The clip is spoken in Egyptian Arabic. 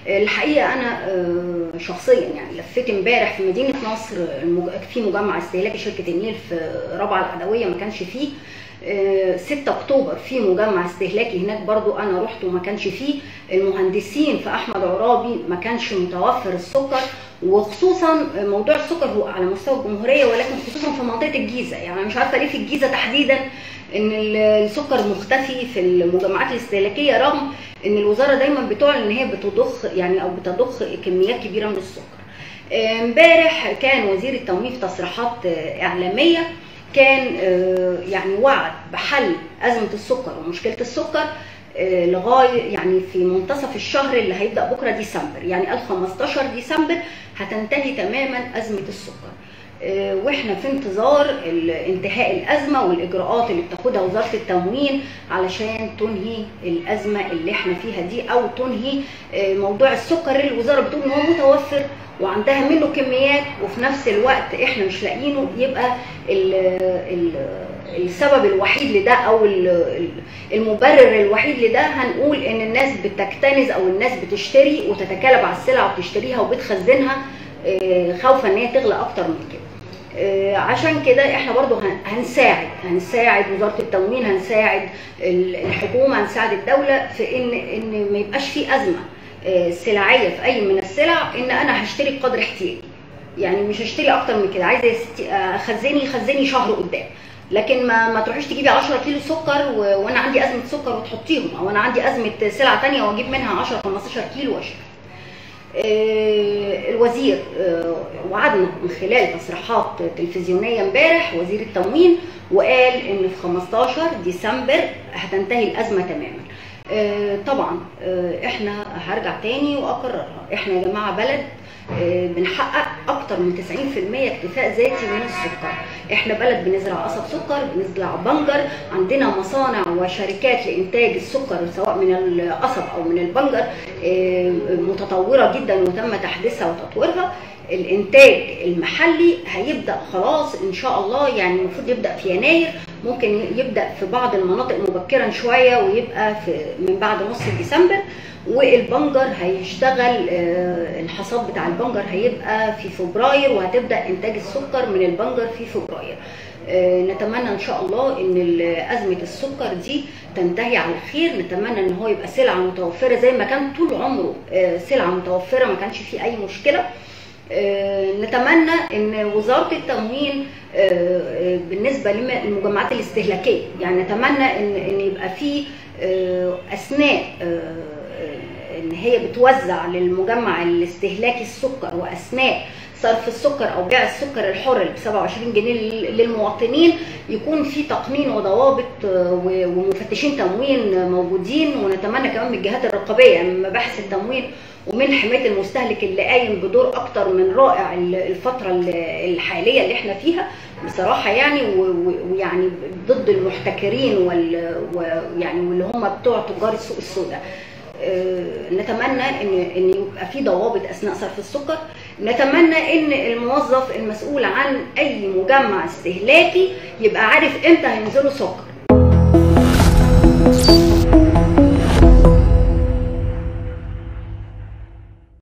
الحقيقه انا آه، شخصيا يعني لفيت امبارح في مدينه نصر المج- في مجمع استهلاكي شركه النيل في رابعه العدويه ما كانش فيه آه، 6 اكتوبر في مجمع استهلاكي هناك برضو انا رحت وما كانش فيه المهندسين في احمد عرابي ما كانش متوفر السكر وخصوصا موضوع السكر هو على مستوى الجمهوريه ولكن خصوصا في منطقه الجيزه يعني أنا مش عارفه ليه في الجيزه تحديدا ان ال- السكر مختفي في المجمعات الاستهلاكيه رغم ان الوزاره دايما بتعلن ان هي بتضخ يعني او بتضخ كميات كبيره من السكر آه، امبارح كان وزير التموين في تصريحات آه، اعلاميه كان آه، يعني وعد بحل ازمه السكر ومشكله السكر آه، لغايه يعني في منتصف الشهر اللي هيبدا بكره ديسمبر يعني قال 15 ديسمبر هتنتهي تماما ازمه السكر آه، واحنا في انتظار ال- انتهاء الازمه والاجراءات اللي بتاخدها وزاره التموين علشان تنهي الازمه اللي احنا فيها دي او تنهي آه، موضوع السكر اللي الوزاره بتقول ان هو متوفر وعندها منه كميات وفي نفس الوقت احنا مش لاقيينه يبقى ال ال السبب الوحيد لده او ال- ال- المبرر الوحيد لده هنقول ان الناس بتكتنز او الناس بتشتري وتتكالب على السلع وبتشتريها وبتخزنها آه، خوفا ان هي تغلى اكتر من كده آه، عشان كده احنا برضو هن- هنساعد هنساعد وزاره التموين هنساعد ال- الحكومه هنساعد الدوله في ان ان ما يبقاش في ازمه آه، سلعيه في اي من السلع ان انا هشتري بقدر احتياجي يعني مش هشتري اكتر من كده عايزه يا ستي آه، خزني خزني شهر قدام لكن ما ما تروحيش تجيبي 10 كيلو سكر و... وانا عندي ازمه سكر وتحطيهم او انا عندي ازمه سلعه تانية واجيب منها 10 15 كيلو واشتري آه، الوزير آه، وعدنا من خلال تصريحات تلفزيونيه امبارح وزير التموين وقال ان في 15 ديسمبر هتنتهي الازمه تماما آه، طبعا آه، احنا هرجع تاني واكررها احنا يا جماعه بلد آه، بنحقق اكتر من 90% اكتفاء ذاتي من السكر احنا بلد بنزرع قصب سكر بنزرع بنجر عندنا مصانع وشركات لانتاج السكر سواء من القصب او من البنجر آه، متطوره جدا وتم تحديثها وتطويرها الانتاج المحلي هيبدا خلاص ان شاء الله يعني المفروض يبدا في يناير ممكن يبدا في بعض المناطق مبكرا شويه ويبقى في من بعد نص ديسمبر والبنجر هيشتغل آه، الحصاد بتاع البنجر هيبقى في فبراير وهتبدا انتاج السكر من البنجر في فبراير آه، نتمنى ان شاء الله ان ال- ازمه السكر دي تنتهي على خير نتمنى ان هو يبقى سلعه متوفره زي ما كان طول عمره آه، سلعه متوفره ما كانش فيه اي مشكله آه، نتمنى ان وزاره التموين آه، آه، بالنسبه لم- للمجمعات الاستهلاكيه يعني نتمنى ان ان يبقى في آه، اثناء آه، آه، ان هي بتوزع للمجمع الاستهلاكي السكر واثناء صرف السكر او بيع السكر الحر اللي ب 27 جنيه لل- للمواطنين يكون في تقنين وضوابط آه، و- ومفتشين تموين موجودين ونتمنى كمان من الجهات الرقابيه يعني من مباحث التموين ومن حمايه المستهلك اللي قايم بدور اكتر من رائع ال- الفتره ال- الحاليه اللي احنا فيها بصراحه يعني و- و- ويعني ضد المحتكرين وال ويعني واللي هم بتوع تجار السوق السوداء آه، نتمنى ان ان يبقى في ضوابط اثناء صرف السكر نتمنى ان الموظف المسؤول عن اي مجمع استهلاكي يبقى عارف امتى هينزلوا سكر